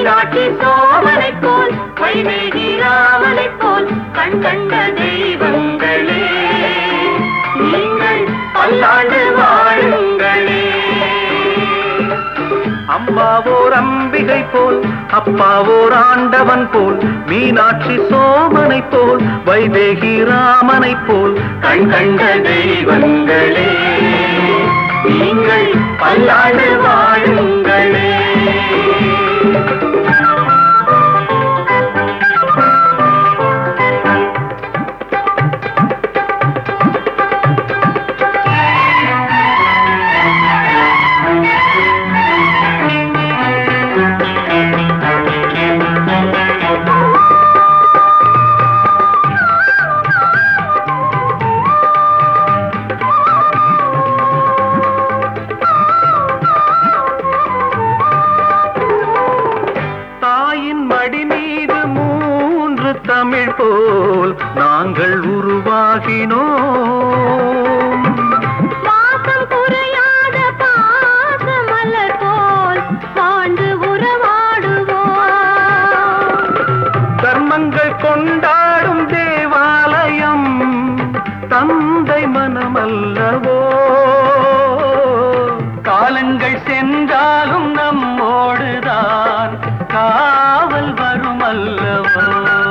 மீனாட்சி சோமனை போல் வைவேகி ராமனை போல் கண் கண்ட தெய்வங்களே நீங்கள் பல்லாண்டு வாழுங்களே அம்மாவோர் அம்பிகை போல் அப்பாவோர் ஆண்டவன் போல் மீனாட்சி சோமனை போல் வைதேகி ராமனை போல் கண் கண்ட தெய்வங்களே நீங்கள் பல்லாண்டு வாழுங்களே தாயின் மடி மீது மூன்று தமிழ் போல் நாங்கள் உருவாகினோம் வாசம் குறையாத பாசமலர் போல் வாழ்ந்து உறவாடுவோம் தர்மங்கள் கொண்டாடும் தேவாலயம் தந்தை மனமல்லவோ காலங்கள் சென்றாலும் நம்மோடுதான் காவல் வரும் அல்லவோ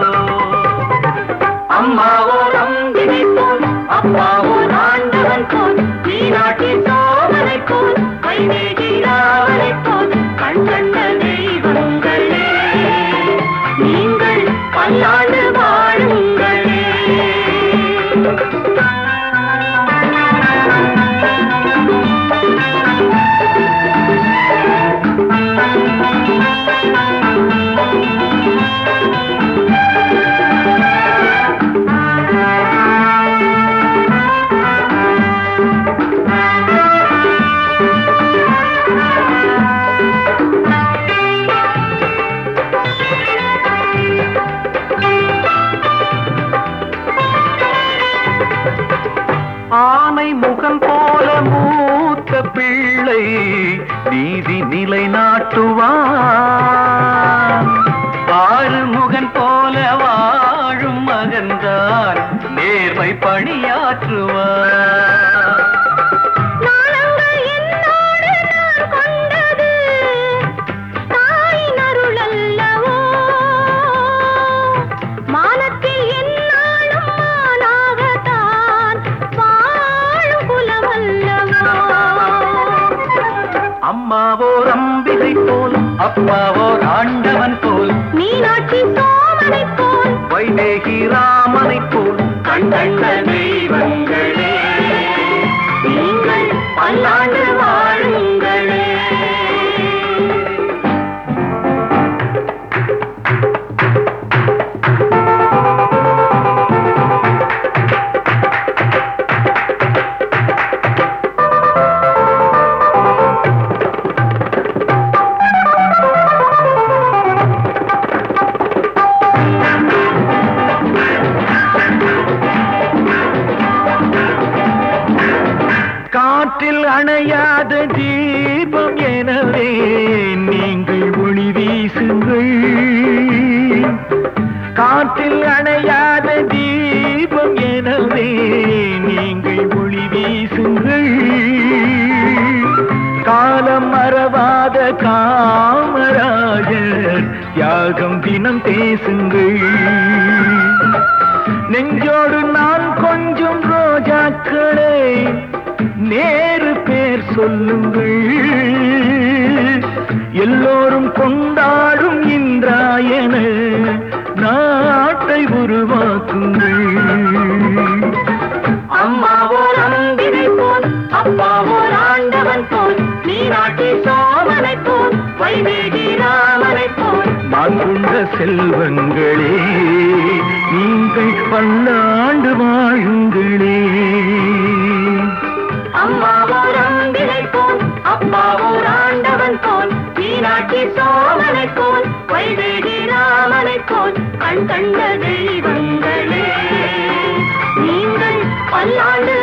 அம்மாவோ அம்பிகை போல் அப்பாவோ ஆண்டவன் போல் மீனாட்சி சோமனை போல் வைதேகி ராவனை போல் கண் கண்ட தெய்வங்களே நீங்கள் பல்லாண்டு வாழுங்களே ஆனை முகம் போல மூத்த பிள்ளை நீதி நிலைநாட்டுவான் ஆறு முகன் போல வாழும் மகன்தான் நேர்மை பணியாற்றுவான் நாளங்கள் என்னோடு நான் கொண்டது தாயின் அருள் அல்லவோ மானத்தில் என்னாலும் மானாகத்தான் வாழும் குலம் அல்லவோ அம்மாவோர் அம்பிகை போல் அப்பாவோர் ஆண்டவன் போல் மீனாட்சி சோமனை போல் வைதேகி ராமனை போல் கண் கண்ட தெய்வங்களே நீங்கள் பல்லாண்டு வாழுங்களே காற்றில் அணையாத தீபம் எனவே நீங்கள் ஒளி வீசுங்கள் காற்றில் அணையாத தீபம் எனவே நீங்கள் ஒளி வீசுங்கள் காலம் மறவாத காமராஜர் தியாகம் தினம் பேசுங்கள் நெஞ்சோடு நான் கொஞ்சம் ரோஜாக்களே நேரு பேர் சொல்லுங்கள் எல்லோரும் கொண்டாடும் இன்றாயன நாட்டை உருவாக்குங்கள் அம்மாவோ அம்பிகை போல் அப்பாவோ ஆண்டவன் போல் மீனாட்சி சோமனை போல் வைதேகி ராமனை போல் மாண்புள்ள செல்வங்களே நீங்கள் பல்லாண்டு வாழுங்களே அம்மாவோ அம்பிகை போல் அப்பாவோ ஆண்டவன் போல் மீனாட்சி சோமனை போல் வைதேகி ராமனை போல் கண் கண்ட தெய்வங்களே நீங்கள் பல்லாண்டு